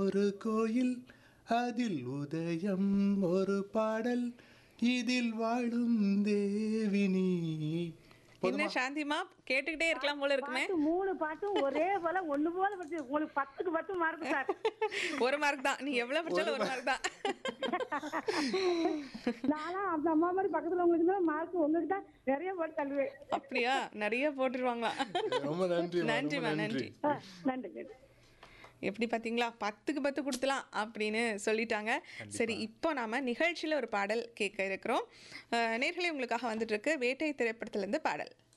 ஒரு கோயில் அதில் உதயம் ஒரு பாடல் இதில் வாழும் தேவினி என்ன சாந்திமா கேட்டுக்கிட்டே இருக்கலாம் போல இருக்குமே பாட்டு மூணு பாட்டும் ஒரே போல ஒண்ணு போல படிச்சு உங்களுக்கு பத்துக்கு பத்து மார்க் சார் ஒரு மார்க் தான் நீ எவ்வளவு படிச்சாலும் ஒரு மார்க் தான் நானும் அந்த அம்மா மாதிரி பக்கத்துல உங்களுக்கு தான் மார்க் உங்களுக்கு தான் நிறைய போட்டு தள்ளுவேன் அப்படியா நிறைய போட்டுருவாங்களா ரொம்ப நன்றி நன்றிம்மா நன்றி ஆ, நன்றி நன்றி எப்படி பார்த்தீங்களா பத்துக்கு பத்து கொடுத்தலாம் அப்படின்னு சொல்லிட்டாங்க சரி இப்போ நாம நிகழ்ச்சியில் ஒரு பாடல் கேட்க இருக்கிறோம் அஹ் நேர்களே உங்களுக்காக வந்துட்டு இருக்கு வேட்டை திரைப்படத்துலேருந்து பாடல்